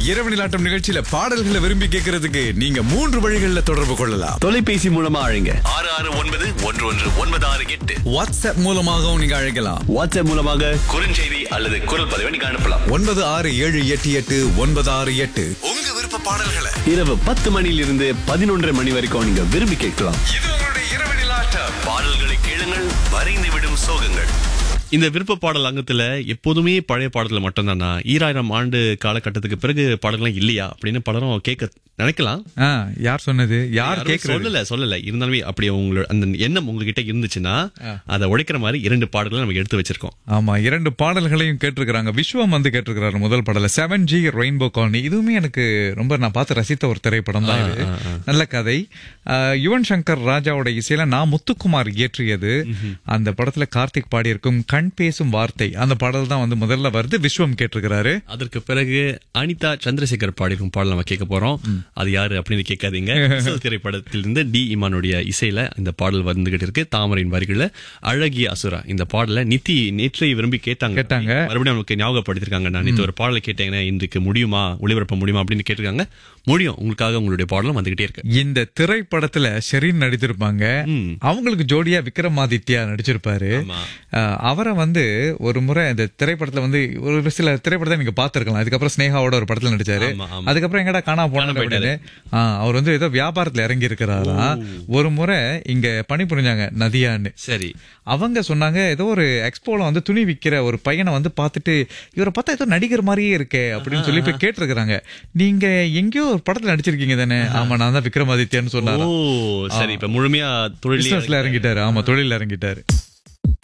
இரவு நிலாட்டம் நிகழ்ச்சியில பாடல்களை விரும்பி கேட்கறதுக்கு நீங்க மூன்று வழிகள்ல தொடர்பு கொள்ளலாம் தொலைபேசி மூலமா அழைங்க ஆறு ஆறு ஒன்பது ஒன்று ஒன்று ஒன்பது ஆறு எட்டு வாட்ஸ்அப் மூலமாகவும் நீங்க அழைக்கலாம் வாட்ஸ்அப் மூலமாக குறுஞ்செய்தி அல்லது குரல் பதிவை நீங்க அனுப்பலாம் ஒன்பது ஆறு ஏழு எட்டு எட்டு ஒன்பது ஆறு எட்டு உங்க விருப்ப பாடல்களை இரவு பத்து மணியிலிருந்து பதினொன்றரை மணி வரைக்கும் நீங்க விரும்பி கேட்கலாம் இது உங்களுடைய இரவு நிலாட்டம் பாடல்களை கேளுங்கள் வரைந்து விடும் சோகங்கள் இந்த விருப்ப பாடல் அங்கத்துல எப்போதுமே பழைய பாடல்கள் மட்டும்தானா ஈராயிரம் ஆண்டு காலகட்டத்துக்கு பிறகு பாடல்கள்லாம் இல்லையா அப்படின்னு பலரும் கேட்க நினைக்கலாம் ஆ, யார் சொன்னது யார் யாரும் கேக்குறது சொல்லல சொல்லல இருந்தாலுமே அப்படி உங்களோட அந்த எண்ணம் உங்ககிட்ட இருந்துச்சுன்னா அதை உடைக்கிற மாதிரி இரண்டு பாடல்களை நம்ம எடுத்து வச்சிருக்கோம் ஆமா இரண்டு பாடல்களையும் கேட்டிருக்கிறாங்க விஸ்வம் வந்து கேட்டிருக்கிறாரு முதல் பாடல செவன் ஜி ரெயின்போ காலனி இதுவுமே எனக்கு ரொம்ப நான் பார்த்து ரசித்த ஒரு திரைப்படம் தான் இது நல்ல கதை ஆ, யுவன் சங்கர் ராஜாவோட இசையில நான் முத்துக்குமார் இயற்றியது அந்த படத்துல கார்த்திக் பாடியிருக்கும் கண் பேசும் வார்த்தை அந்த பாடல் தான் வந்து முதல்ல வருது விஸ்வம் கேட்டிருக்கிறாரு அதற்கு பிறகு அனிதா சந்திரசேகர் பாடியிருக்கும் பாடல் நம்ம கேட்க போறோம் அது யாரு அப்படின்னு கேட்காதீங்க விசில் திரைப்படத்திலிருந்து டி இமானுடைய இசையில இந்த பாடல் வந்துகிட்டு இருக்கு தாமரையின் வரிகள்ல அழகிய அசுரா இந்த பாடலை நித்தி நேற்றை விரும்பி கேட்டாங்க கேட்டாங்க. மறுபடியும் நமக்கு ஞாபகப்படுத்திருக்காங்க நான் நேற்று ஒரு பாடலை கேட்டேங்கன்னா இன்றைக்கு முடியுமா ஒளிபரப்ப முடியுமா அப்படின்னு கேட்டிருக்காங்க முடியும் உங்களுக்காக உங்களுடைய பாடலும் வந்துகிட்டே இருக்கு இந்த திரைப்படத்துல ஷெரீன் நடித்திருப்பாங்க அவங்களுக்கு ஜோடியா விக்ரமாதித்யா நடிச்சிருப்பாரு ஆமா. அஹ், அவரை வந்து ஒரு முறை இந்த திரைப்படத்துல வந்து ஒரு சில திரைப்படத்தை நீங்க பாத்துருக்கலாம் அதுக்கப்புறம் ஸ்னேகாவோட ஒரு படத்துல நடிச்சாரு ஆமா, ஆமா. அதுக்கப்புறம் எங்கடா காணா போனாரு காணாம போயிட்டாரு. அப்படின்னு ஆ, அவர் வந்து ஏதோ வியாபாரத்துல இறங்கி இருக்கிறாராம் ஒரு முறை இங்க பணி புரிஞ்சாங்க நதியான்னு சரி அவங்க சொன்னாங்க ஏதோ ஒரு எக்ஸ்போல வந்து துணி விக்கிற ஒரு பையனை வந்து பார்த்துட்டு இவரை பார்த்தா ஏதோ நடிகர் மாதிரியே இருக்கே அப்படின்னு சொல்லி போய் கேட்டிருக்கிறாங்க நீங்க எங்கேயோ ஒரு படத்துல நடிச்சிருக்கீங்க தானே ஆமா நான் தான் விக்ரமாதித்யான்னு ஓ சொன்னாரு சரி இப்ப முழுமையா தொழில் பிசினஸ்ல இறங்கிட்டாரு ஆமா தொழில இறங்கிட்டாரு